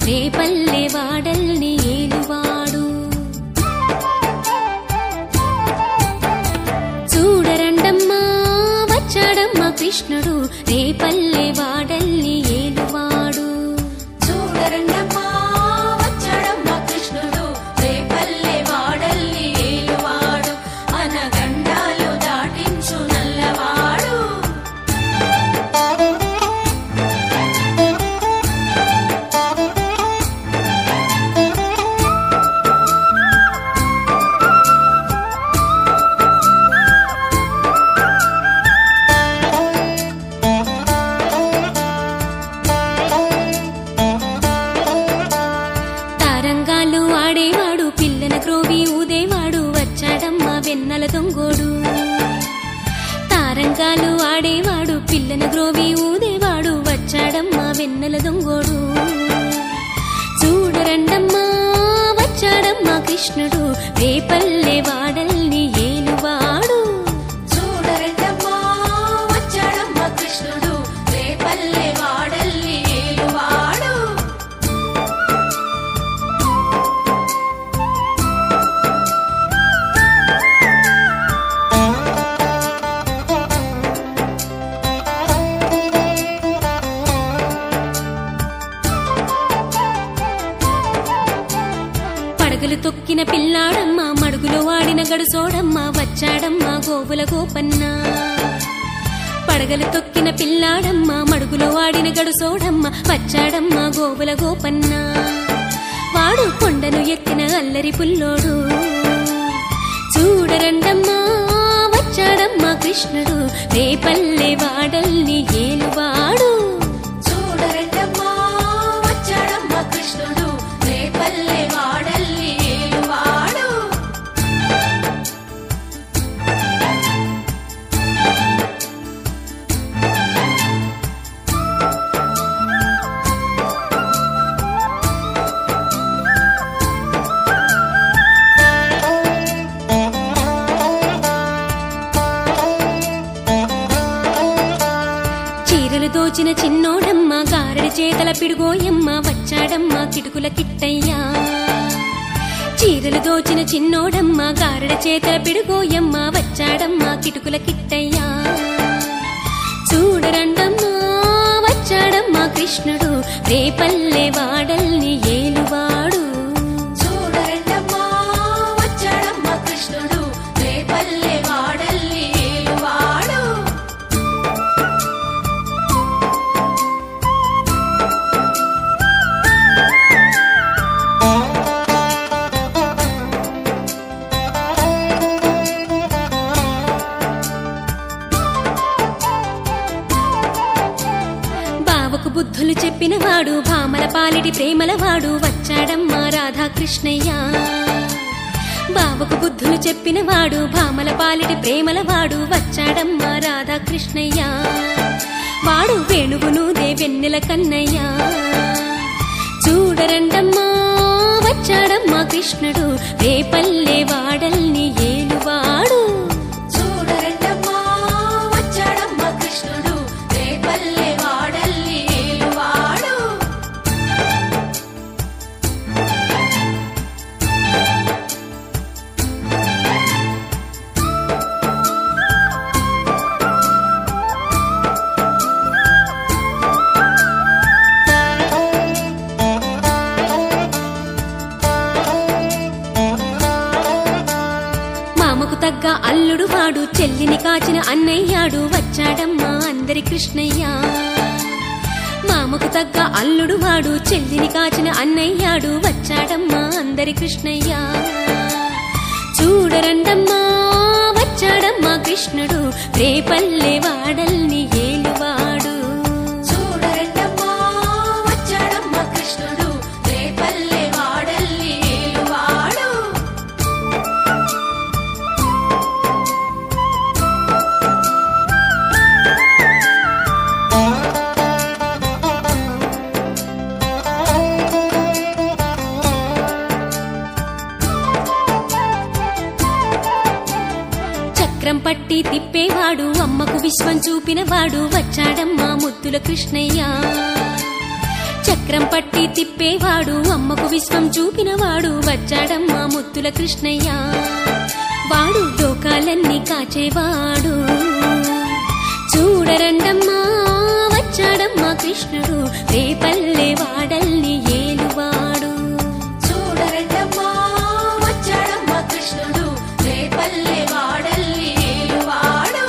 రేపల్లె వాడల్ని ఏలువాడు చూడరండమ్మా వచ్చాడమ్మా కృష్ణుడు రేపల్లె వాడల్ని ఏలువాడు చూడరండమ్మా వచ్చాడమ్మా కృష్ణుడు రేపల్లె వాడల్లి ఏలువాడు అనగండాలు దాటించు నల్లవాడు తారంగాలు ఆడేవాడు పిల్లన క్రోవి ఊదేవాడు వచ్చాడమ్మా వెన్నెల దొంగోడు తారంగాలు ఆడేవాడు పిల్లన గ్రోవి ఊదేవాడు వచ్చాడమ్మా వెన్నెల దొంగోడు చూడరండమ్మా వచ్చాడమ్మా కృష్ణుడు రేపల్లె వాడల్ని ఏలువాడు చూడరండమ్మా వచ్చాడమ్మా కృష్ణుడు రేపల్లె వాడల్లి ఏలువాడు పడగలు తొక్కిన పిల్లాడమ్మ మడుగులో వాడిన గడుసోడమ్మ వచ్చాడమ్మ గోవుల గోపన్న పడగలు తొక్కిన పిల్లాడమ్మ మడుగులో వాడిన గడుసోడమ్మ వచ్చాడమ్మ గోవుల గోపన్న వాడు కొండను ఎత్తిన అల్లరి పుల్లోడు చూడరండమ్మా వచ్చాడమ్మా కృష్ణుడు రేపల్లె వాడల్ని ఏలువాడు చూడరండమ్మా వచ్చాడమ్మా కృష్ణుడు రేపల్లె వాడల్లి ఏలువాడు చీరలు దోచిన చిన్నోడమ్మ గారడి చేతల పిడుగోయమ్మ వచ్చాడమ్మ కిటుకుల కిట్టయ్యా చీరలు దోచిన చిన్నోడమ్మ గారడ చేతల పిడుగోయమ్మ వచ్చాడమ్మ కిటుకుల కిట్టయ్యా చూడరండమ్మా వచ్చాడమ్మ కృష్ణుడు రేపల్లె వాడల్ని ఏలువాడు చూడరండమ్మా వచ్చాడమ్మా కృష్ణుడు రేపల్లె వాడల్లి ఏలువాడు బావకు బుద్ధులు చెప్పినవాడు భామల పాలిటి ప్రేమలవాడు వచ్చాడమ్మా రాధాకృష్ణయ్య బావకు బుద్ధులు చెప్పినవాడు భామల పాలిటి ప్రేమలవాడు వచ్చాడమ్మా రాధాకృష్ణయ్య వాడు వేణువును వెన్నెల కన్నయ్య చూడరండమ్మా వచ్చాడమ్మా కృష్ణుడు రేపల్లె వాడల్ని ఏలువాడు చూడరండమ్మా వచ్చాడమ్మా కృష్ణుడు రేపల్లె వాడల్లి ఏలువాడు మామకు తగ్గ అల్లుడు వాడు చెల్లిని కాచిన అన్నయ్యాడు వచ్చాడమ్మా అందరి కృష్ణయ్య మామకు తగ్గ అల్లుడు వాడు చెల్లిని కాచిన అన్నయ్యాడు వచ్చాడమ్మా అందరి కృష్ణయ్య చూడరండమ్మా వచ్చాడమ్మా కృష్ణుడు రేపల్లె వాడల్ని ఏలువాడు చూడరండమ్మా వచ్చాడమ్మా కృష్ణుడు రేపల్లె వాడల్లి ఏలువాడు చక్రం పట్టి తిప్పేవాడు అమ్మకు విశ్వం చూపినవాడు వచ్చాడమ్మా ముద్దుల కృష్ణయ్య చక్రం పట్టి తిప్పేవాడు అమ్మకు విశ్వం చూపినవాడు వచ్చాడమ్మా ముత్తుల కృష్ణయ్య వాడు లోకాలన్నీ కాచేవాడు చూడరండమ్మా వచ్చాడమ్మా కృష్ణుడు రేపల్లె వాడల్ని ఏలువాడు చూడరండమ్మా వచ్చాడమ్మా కృష్ణుడు రేపల్లె వాడల్లి ఏలువాడు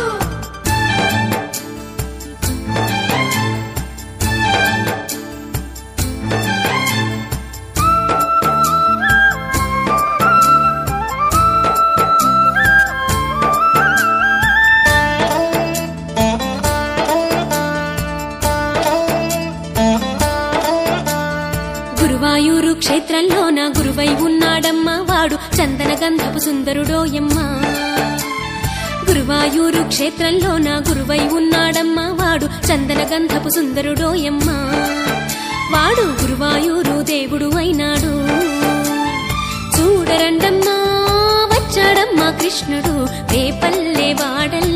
గురువాయూరు క్షేత్రంలోన గురువై ఉన్నాడమ్మా వాడు చందన గంధపు సుందరుడోయమ్మా గురువాయూరు క్షేత్రంలోన గురువై ఉన్నాడమ్మా వాడు చందన గంధపు సుందరుడోయమ్మా వాడు గురువాయూరు దేవుడు అయినాడు చూడరండమ్మా వచ్చాడమ్మా కృష్ణుడు రేపల్లె వాడల్లి